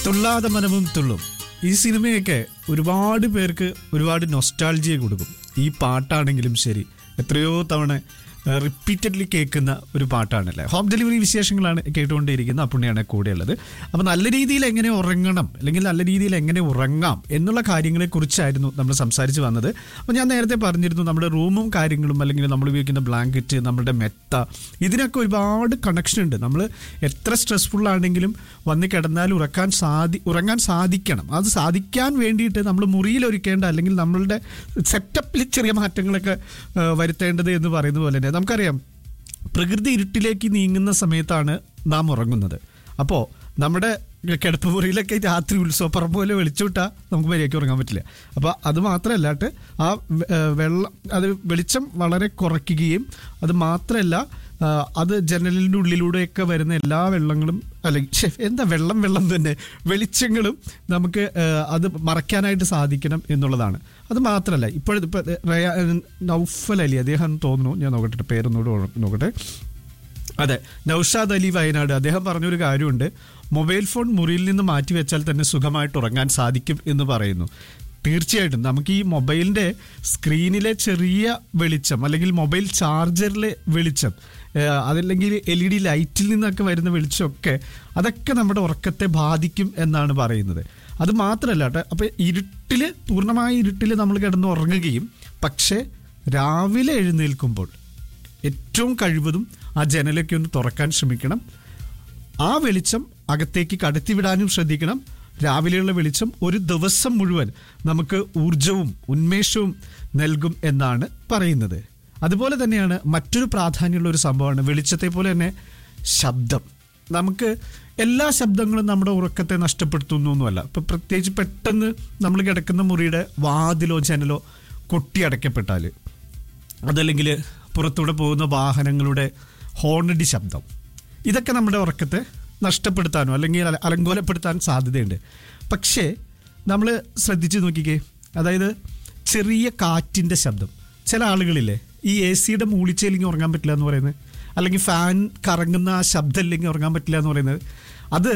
തുള്ളാതെ മനവും തുള്ളും ഈ സിനിമയൊക്കെ ഒരുപാട് പേർക്ക് ഒരുപാട് നൊസ്റ്റാൾജിയ കൊടുക്കും ഈ പാട്ടാണെങ്കിലും ശരി എത്രയോ തവണ റിപ്പീറ്റഡ്ലി കേൾക്കുന്ന ഒരു പാട്ടാണല്ലേ ഹോം ഡെലിവറി വിശേഷങ്ങളാണ് കേട്ടുകൊണ്ടിരിക്കുന്നത് അപ്പുണ്ണിയാണ് കൂടെയുള്ളത് അപ്പോൾ നല്ല രീതിയിൽ എങ്ങനെ ഉറങ്ങണം അല്ലെങ്കിൽ നല്ല രീതിയിൽ എങ്ങനെ ഉറങ്ങാം എന്നുള്ള കാര്യങ്ങളെ കുറിച്ചായിരുന്നു നമ്മൾ സംസാരിച്ച് വന്നത് അപ്പോൾ ഞാൻ നേരത്തെ പറഞ്ഞിരുന്നു നമ്മുടെ റൂമും കാര്യങ്ങളും അല്ലെങ്കിൽ നമ്മൾ ഉപയോഗിക്കുന്ന ബ്ലാങ്കറ്റ് നമ്മുടെ മെത്ത ഇതിനൊക്കെ ഒരുപാട് കണക്ഷൻ ഉണ്ട് നമ്മൾ എത്ര സ്ട്രെസ്ഫുൾ ആണെങ്കിലും വന്ന് കിടന്നാൽ ഉറക്കാൻ സാധി ഉറങ്ങാൻ സാധിക്കണം അത് സാധിക്കാൻ വേണ്ടിയിട്ട് നമ്മൾ മുറിയിൽ ഒരുക്കേണ്ട അല്ലെങ്കിൽ നമ്മളുടെ സെറ്റപ്പിൽ ചെറിയ മാറ്റങ്ങളൊക്കെ ആ, വരുത്തേണ്ടത് എന്ന് പറയുന്ന പോലെ തന്നെ നമുക്കറിയാം പ്രകൃതി ഇരുട്ടിലേക്ക് നീങ്ങുന്ന സമയത്താണ് നാം ഉറങ്ങുന്നത് അപ്പോൾ നമ്മുടെ കിടപ്പ് മുറിയിലൊക്കെ രാത്രി ഉത്സവപ്പറമ്പ് പോലെ വെളിച്ചോട്ടാ നമുക്ക് മര്യാദയ്ക്ക് ഉറങ്ങാൻ പറ്റില്ല അപ്പോൾ അത് മാത്രമല്ലാട്ട് ആ വെ- ഏ, വെള്ളം അത് വെളിച്ചം വളരെ കുറയ്ക്കുകയും അത് മാത്രമല്ല ആ, അത് ജനലിൻ്റെ ഉള്ളിലൂടെയൊക്കെ വരുന്ന എല്ലാ വെള്ളങ്ങളും അല്ലെങ്കിൽ ശ്ശെ, എന്താ വെള്ളം വെള്ളം തന്നെ വെളിച്ചങ്ങളും നമുക്ക് ആ, അത് മറയ്ക്കാനായിട്ട് സാധിക്കണം എന്നുള്ളതാണ് അത് മാത്രമല്ല ഇപ്പോഴത്തെ ഇപ്പോൾ റയാ നൗഫൽ അലി അദ്ദേഹം തോന്നുന്നു ഞാൻ നോക്കട്ടെ പേരൊന്നുകൂടെ ഓർ- നോക്കട്ടെ അതെ നൌഷാദ് അലി വയനാട് അദ്ദേഹം പറഞ്ഞൊരു കാര്യമുണ്ട് മൊബൈൽ ഫോൺ മുറിയിൽ നിന്ന് മാറ്റി വെച്ചാൽ തന്നെ സുഖമായിട്ട് ഉറങ്ങാൻ സാധിക്കും എന്ന് പറയുന്നു തീർച്ചയായിട്ടും നമുക്ക് ഈ മൊബൈലിൻ്റെ സ്ക്രീനിലെ ചെറിയ വെളിച്ചം അല്ലെങ്കിൽ മൊബൈൽ ചാർജറിലെ വെളിച്ചം ഏഹ് അതല്ലെങ്കിൽ എൽ ഇ ഡി ലൈറ്റിൽ നിന്നൊക്കെ വരുന്ന വെളിച്ചമൊക്കെ അതൊക്കെ നമ്മുടെ ഉറക്കത്തെ ബാധിക്കും എന്നാണ് പറയുന്നത് അത് മാത്രമല്ല കേട്ടോ അപ്പോൾ ഇരുട്ടിൽ പൂർണ്ണമായ ഇരുട്ടിൽ നമ്മൾ കിടന്ന് ഉറങ്ങുകയും പക്ഷേ രാവിലെ എഴുന്നേൽക്കുമ്പോൾ ഏറ്റവും കഴിവതും ആ ജനലൊക്കെ ഒന്ന് തുറക്കാൻ ശ്രമിക്കണം ആ വെളിച്ചം അകത്തേക്ക് കടത്തിവിടാനും ശ്രദ്ധിക്കണം രാവിലെയുള്ള വെളിച്ചം ഒരു ദിവസം മുഴുവൻ നമുക്ക് ഊർജവും ഉന്മേഷവും നൽകും എന്നാണ് പറയുന്നത് അതുപോലെ തന്നെയാണ് മറ്റൊരു പ്രാധാന്യമുള്ള ഒരു സംഭവമാണ് വെളിച്ചത്തെ പോലെ തന്നെ ശബ്ദം നമുക്ക് എല്ലാ ശബ്ദങ്ങളും നമ്മുടെ ഉറക്കത്തെ നഷ്ടപ്പെടുത്തുന്നൊന്നുമല്ല ഇപ്പം പ്രത്യേകിച്ച് പെട്ടെന്ന് നമ്മൾ കിടക്കുന്ന മുറിയുടെ വാതിലോ ജനലോ കൊട്ടിയടയ്ക്കപ്പെട്ടാൽ അതല്ലെങ്കിൽ പുറത്തൂടെ പോകുന്ന വാഹനങ്ങളുടെ ഹോണടി ശബ്ദം ഇതൊക്കെ നമ്മുടെ ഉറക്കത്തെ നഷ്ടപ്പെടുത്താനോ അല്ലെങ്കിൽ അല- അലങ്കോലപ്പെടുത്താൻ സാധ്യതയുണ്ട് പക്ഷേ നമ്മൾ ശ്രദ്ധിച്ച് നോക്കിക്കേ അതായത് ചെറിയ കാറ്റിൻ്റെ ശബ്ദം ചില ആളുകളില്ലേ ഈ എ സിയുടെ മൂളിച്ചയില്ലെങ്കിൽ ഉറങ്ങാൻ പറ്റില്ല എന്ന് പറയുന്നത് അല്ലെങ്കിൽ ഫാൻ കറങ്ങുന്ന ആ ശബ്ദം ഇല്ലെങ്കിൽ ഉറങ്ങാൻ പറ്റില്ല എന്ന് പറയുന്നത് അത്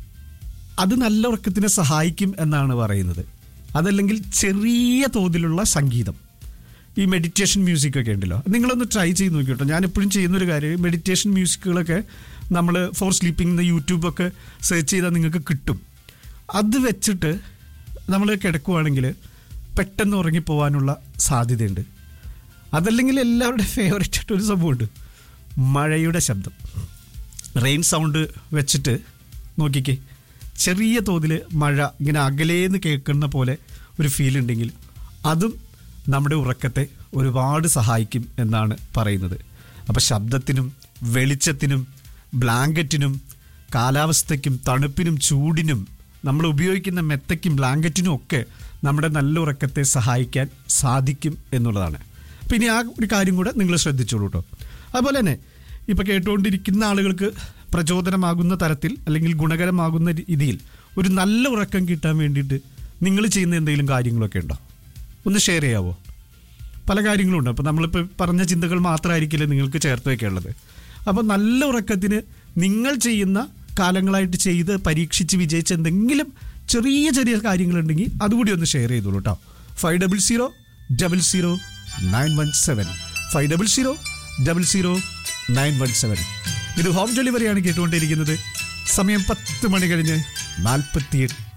അത് നല്ല ഉറക്കത്തിനെ സഹായിക്കും എന്നാണ് പറയുന്നത് അതല്ലെങ്കിൽ ചെറിയ തോതിലുള്ള സംഗീതം ഈ മെഡിറ്റേഷൻ മ്യൂസിക് ഒക്കെ ഉണ്ടല്ലോ നിങ്ങളൊന്ന് ട്രൈ ചെയ്ത് നോക്കി കേട്ടോ ഞാൻ എപ്പോഴും ചെയ്യുന്നൊരു കാര്യം മെഡിറ്റേഷൻ മ്യൂസിക്കുകളൊക്കെ നമ്മൾ ഫോർ സ്ലീപ്പിംഗ് യൂട്യൂബൊക്കെ സെർച്ച് ചെയ്താൽ നിങ്ങൾക്ക് കിട്ടും അത് വെച്ചിട്ട് നമ്മൾ കിടക്കുവാണെങ്കിൽ പെട്ടെന്ന് ഉറങ്ങിപ്പോവാനുള്ള സാധ്യതയുണ്ട് അതല്ലെങ്കിൽ എല്ലാവരുടെയും ഫേവറേറ്റ് ആയിട്ട് ഒരു സംഭവമുണ്ട് മഴയുടെ ശബ്ദം റെയിൻ സൗണ്ട് വെച്ചിട്ട് നോക്കിക്കേ ചെറിയ തോതിൽ മഴ ഇങ്ങനെ അകലേന്ന് കേൾക്കുന്ന പോലെ ഒരു ഫീൽ ഉണ്ടെങ്കിൽ അതും നമ്മുടെ ഉറക്കത്തെ ഒരുപാട് സഹായിക്കും എന്നാണ് പറയുന്നത് അപ്പോൾ ശബ്ദത്തിനും വെളിച്ചത്തിനും ബ്ലാങ്കറ്റിനും കാലാവസ്ഥയ്ക്കും തണുപ്പിനും ചൂടിനും നമ്മൾ ഉപയോഗിക്കുന്ന മെത്തയ്ക്കും ബ്ലാങ്കറ്റിനും ഒക്കെ നമ്മുടെ നല്ല ഉറക്കത്തെ സഹായിക്കാൻ സാധിക്കും എന്നുള്ളതാണ് പിന്നെ ആ ഒരു കാര്യം കൂടെ നിങ്ങൾ ശ്രദ്ധിച്ചോളൂ കേട്ടോ അതുപോലെ തന്നെ ഇപ്പൊ കേട്ടുകൊണ്ടിരിക്കുന്ന ആളുകൾക്ക് പ്രചോദനമാകുന്ന തരത്തിൽ അല്ലെങ്കിൽ ഗുണകരമാകുന്ന രീതിയിൽ ഒരു നല്ല ഉറക്കം കിട്ടാൻ വേണ്ടിയിട്ട് നിങ്ങൾ ചെയ്യുന്ന എന്തെങ്കിലും കാര്യങ്ങളൊക്കെ ഉണ്ടോ ഒന്ന് ഷെയർ ചെയ്യാവോ പല കാര്യങ്ങളുണ്ട് അപ്പോൾ നമ്മളിപ്പോൾ പറഞ്ഞ ചിന്തകൾ മാത്രമായിരിക്കില്ല നിങ്ങൾക്ക് ചേർത്ത് വയ്ക്കേണ്ടത് അപ്പോൾ നല്ല ഉറക്കത്തിന് നിങ്ങൾ ചെയ്യുന്ന കാലങ്ങളായിട്ട് ചെയ്ത് പരീക്ഷിച്ച് വിജയിച്ച എന്തെങ്കിലും ചെറിയ ചെറിയ കാര്യങ്ങളുണ്ടെങ്കിൽ അതുകൂടി ഒന്ന് ഷെയർ ചെയ്തോളൂ കേട്ടോ five double zero double zero nine one seven five double zero double zero nine one seven ഇത് ഹോം ഡെലിവറിയാണ് കേട്ടുകൊണ്ടിരിക്കുന്നത് സമയം പത്ത് മണി കഴിഞ്ഞ് നാൽപ്പത്തിയെട്ട്